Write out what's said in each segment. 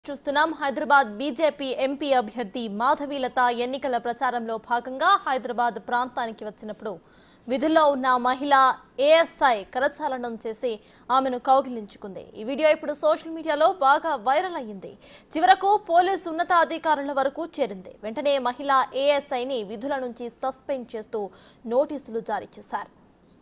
చూస్తున్నాం Hyderabad BJP MP అభ్యర్థి మాధవీలత ఎన్నికల ప్రచారంలో భాగంగా హైదరాబాద్ ప్రాంతానికి వచ్చినప్పుడు విధుల్లో ఉన్న మహిళ ఏఎస్ఐ కరచాలనం చేసి ఆమెను కౌగిలించుకుంది ఈ వీడియో ఇప్పుడు సోషల్ మీడియాలో బాగా వైరల్ అయ్యింది చివరకు పోలీసు ఉన్నతాధికారుల వరకు చేరింది వెంటనే మహిళ ఏఎస్ఐని విధుల నుంచి సస్పెండ్ చేస్తూ నోటీసులు జారీ చేశారు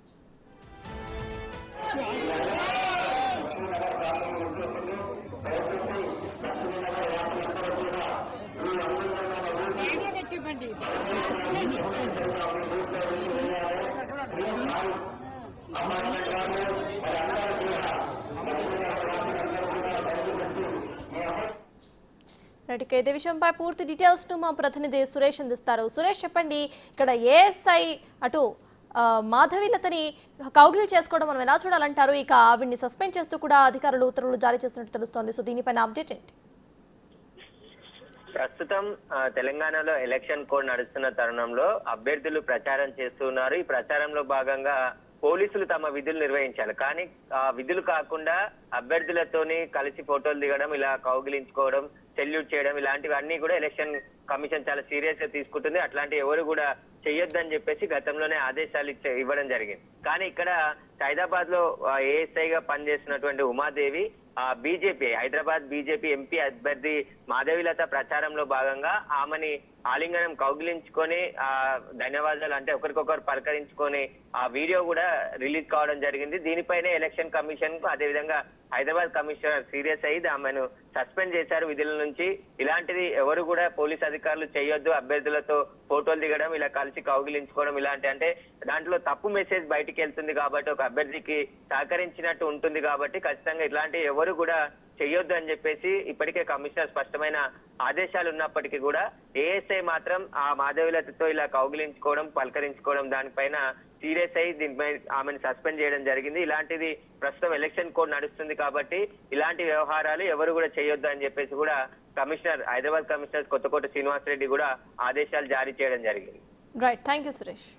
రైట్ ఇక ఇదే విషయంపై పూర్తి డీటెయిల్స్ ను మా ప్రతినిధి సురేష్ అందిస్తారు సురేష్ చెప్పండి ఇక్కడ ఏఎస్ఐ అటు ఆ, మాధవీలతని కౌగిలి చేసుకోవడం మనం ఎలా చూడాలంటారు ఇక ఆవిడ్ని సస్పెండ్ చేస్తూ కూడా అధికారులు ఉత్తర్వులు జారీ చేసినట్టు తెలుస్తోంది సో దీనిపైన అప్డేట్ ఏంటి ప్రస్తుతం ఆ, తెలంగాణలో ఎలక్షన్ కోడ్ నడుస్తున్న తరుణంలో అభ్యర్థులు ప్రచారం చేస్తున్నారు ఈ ప్రచారంలో భాగంగా పోలీసులు తమ విధులు నిర్వహించాలి కానీ ఆ విధులు కాకుండా అభ్యర్థులతోని కలిసి ఫోటోలు దిగడం ఇలా కౌగిలించుకోవడం సెల్యూట్ చేయడం ఇలాంటివన్నీ కూడా ఎలక్షన్ కమిషన్ చాలా సీరియస్ గా తీసుకుంటుంది అట్లాంటి ఎవరు కూడా చెయ్యొద్దని చెప్పేసి గతంలోనే ఆదేశాలు ఇచ్చే ఇవ్వడం జరిగింది కానీ ఇక్కడ హైదరాబాద్ లో ఏఎస్ఐ గా పనిచేస్తున్నటువంటి ఉమాదేవి ఆ బీజేపీ హైదరాబాద్ బీజేపీ ఎంపీ అభ్యర్థి మాధవిలత ప్రచారంలో భాగంగా ఆమెని ఆలింగనం కౌగిలించుకొని ఆ ధన్యవాదాలు అంటే ఒకరికొకరు పలకరించుకొని ఆ వీడియో కూడా రిలీజ్ కావడం జరిగింది దీనిపైనే ఎలక్షన్ కమిషన్ కు అదేవిధంగా హైదరాబాద్ కమిషనర్ సీరియస్ అయ్యి ఆమెను సస్పెండ్ చేశారు విధుల నుంచి ఇలాంటిది ఎవరు కూడా పోలీస్ అధికారులు చేయొద్దు అభ్యర్థులతో ఫోటోలు దిగడం ఇలా కలిసి కౌగిలించుకోవడం ఇలాంటి అంటే దాంట్లో తప్పు మెసేజ్ బయటికి వెళ్తుంది కాబట్టి ఒక అభ్యర్థికి సహకరించినట్టు ఉంటుంది కాబట్టి ఖచ్చితంగా ఇట్లాంటి ఎవరు కూడా చెయ్యొద్దు అని చెప్పేసి ఇప్పటికే కమిషనర్ స్పష్టమైన ఆదేశాలు ఉన్నప్పటికీ కూడా ఏఎస్ఐ మాత్రం ఆ మాధవిలతతో ఇలా కౌగిలించుకోవడం పలకరించుకోవడం దానిపైన సీరియస్ అయ్యి దీనిపై ఆమెను సస్పెండ్ చేయడం జరిగింది ఇలాంటిది ప్రస్తుతం ఎలక్షన్ కోడ్ నడుస్తుంది కాబట్టి ఇలాంటి వ్యవహారాలు ఎవరు కూడా చేయొద్దు అని చెప్పేసి కూడా కమిషనర్ హైదరాబాద్ కమిషనర్ కొత్తకోట శ్రీనివాస్ రెడ్డి కూడా ఆదేశాలు జారీ చేయడం జరిగింది రైట్ థ్యాంక్ యూ సురేష్